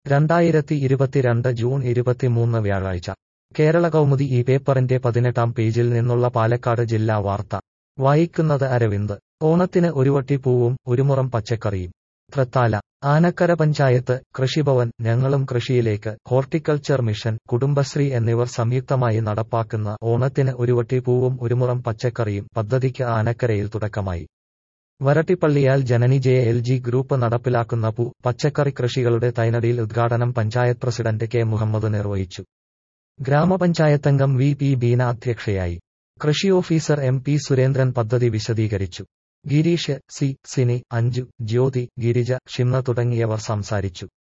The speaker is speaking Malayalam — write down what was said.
രണ്ടായിരത്തി ഇരുപത്തിരണ്ട് ജൂൺ ഇരുപത്തിമൂന്ന് വ്യാഴാഴ്ച കേരള കൗമുദി ഈ പേപ്പറിന്റെ പതിനെട്ടാം പേജിൽ നിന്നുള്ള പാലക്കാട് ജില്ലാ വാർത്ത വായിക്കുന്നത് അരവിന്ദ് ഓണത്തിന് ഒരുവട്ടി പൂവും ഒരുമുറം പച്ചക്കറിയും തൃത്താല ആനക്കര പഞ്ചായത്ത് കൃഷിഭവൻ ഞങ്ങളും കൃഷിയിലേക്ക് ഹോർട്ടിക്കൾച്ചർ മിഷൻ കുടുംബശ്രീ എന്നിവർ സംയുക്തമായി നടപ്പാക്കുന്ന ഓണത്തിന് ഒരുവട്ടി പൂവും ഒരുമുറം പച്ചക്കറിയും പദ്ധതിക്ക് ആനക്കരയിൽ തുടക്കമായി വരട്ടിപ്പള്ളിയാൽ Janani J L G group നടപ്പിലാക്കുന്ന പൂ പച്ചക്കറി കൃഷികളുടെ തൈനടിയിൽ ഉദ്ഘാടനം പഞ്ചായത്ത് പ്രസിഡന്റ് കെ മുഹമ്മദ് നിർവഹിച്ചു ഗ്രാമപഞ്ചായത്തംഗം വി പി ബീന അധ്യക്ഷയായി കൃഷി ഓഫീസർ എം പി സുരേന്ദ്രൻ പദ്ധതി വിശദീകരിച്ചു ഗിരീഷ് സി സിനി അഞ്ജു ജ്യോതി ഗിരിജ ഷിംന തുടങ്ങിയവർ സംസാരിച്ചു